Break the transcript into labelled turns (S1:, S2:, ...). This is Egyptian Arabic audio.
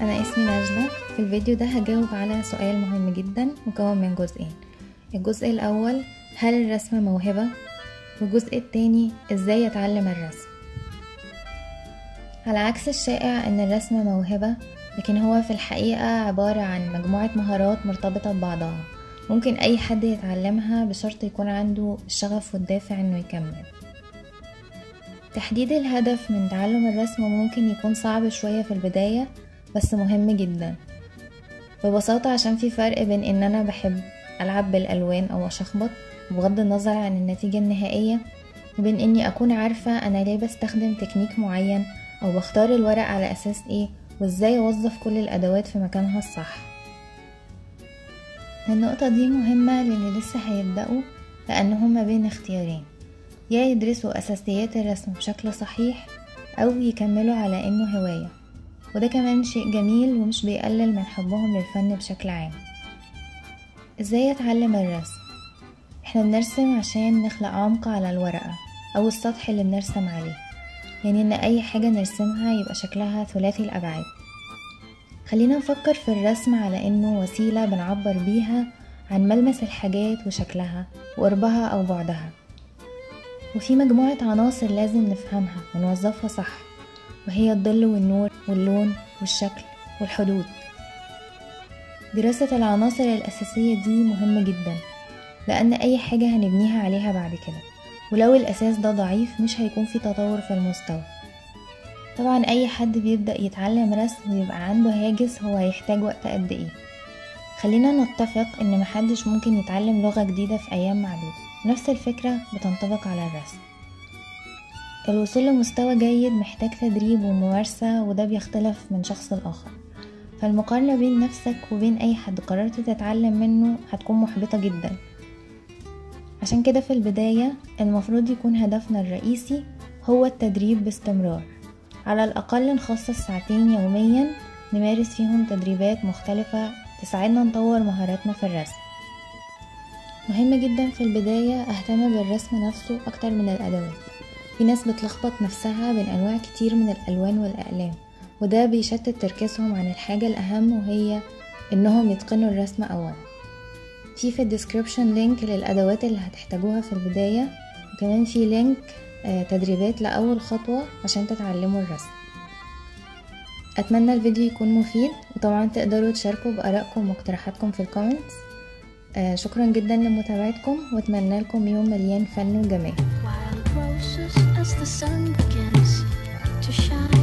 S1: أنا اسمي نجلة في الفيديو ده هجاوب على سؤال مهم جدا مكون من جزئين الجزء الأول هل الرسم موهبة؟ والجزء التاني ازاي أتعلم الرسم على عكس الشائع أن الرسم موهبة لكن هو في الحقيقة عبارة عن مجموعة مهارات مرتبطة ببعضها ممكن أي حد يتعلمها بشرط يكون عنده الشغف والدافع إنه يكمل تحديد الهدف من تعلم الرسم ممكن يكون صعب شوية في البداية بس مهم جدا ببساطة عشان في فرق بين ان انا بحب العب بالالوان او اشخبط بغض النظر عن النتيجة النهائية وبين اني اكون عارفة انا ليه بستخدم تكنيك معين او بختار الورق على اساس ايه وازاي اوظف كل الادوات في مكانها الصح النقطة دي مهمة للي لسه هيبدأوا لأنهم ما بين اختيارين يا يدرسوا أساسيات الرسم بشكل صحيح أو يكملوا على إنه هواية وده كمان شيء جميل ومش بيقلل من حبهم للفن بشكل عام ازاي اتعلم الرسم احنا بنرسم عشان نخلق عمق على الورقة او السطح اللي بنرسم عليه يعني ان اي حاجة نرسمها يبقى شكلها ثلاثي الابعاد خلينا نفكر في الرسم على انه وسيلة بنعبر بيها عن ملمس الحاجات وشكلها وقربها او بعدها وفي مجموعة عناصر لازم نفهمها ونوظفها صح وهي الظل والنور واللون والشكل والحدود دراسة العناصر الأساسية دي مهمة جدا لأن أي حاجة هنبنيها عليها بعد كده ولو الأساس ده ضعيف مش هيكون في تطور في المستوى طبعا أي حد بيبدأ يتعلم رسم بيبقى عنده هاجس هو هيحتاج وقت قد إيه خلينا نتفق إن محدش ممكن يتعلم لغة جديدة في أيام معدودة نفس الفكرة بتنطبق على الرسم الوصول لمستوى جيد محتاج تدريب وممارسة وده بيختلف من شخص لآخر فالمقارنة بين نفسك وبين أي حد قررت تتعلم منه هتكون محبطة جدا عشان كده في البداية المفروض يكون هدفنا الرئيسي هو التدريب باستمرار على الأقل نخصص ساعتين يوميا نمارس فيهم تدريبات مختلفة تساعدنا نطور مهاراتنا في الرسم مهم جدا في البداية أهتم بالرسم نفسه أكتر من الأدوات في ناس بتلخبط نفسها بين أنواع كتير من الألوان والأقلام وده بيشتت تركيزهم عن الحاجة الأهم وهي إنهم يتقنوا الرسم أولا في في الديسكريبشن لينك للأدوات اللي هتحتاجوها في البداية وكمان في لينك تدريبات لأول خطوة عشان تتعلموا الرسم أتمنى الفيديو يكون مفيد وطبعا تقدروا تشاركوا بآرائكم واقتراحاتكم في الكومنتس شكرا جدا لمتابعتكم واتمنى لكم يوم مليان فن وجمال
S2: Wild roses as the sun begins to shine.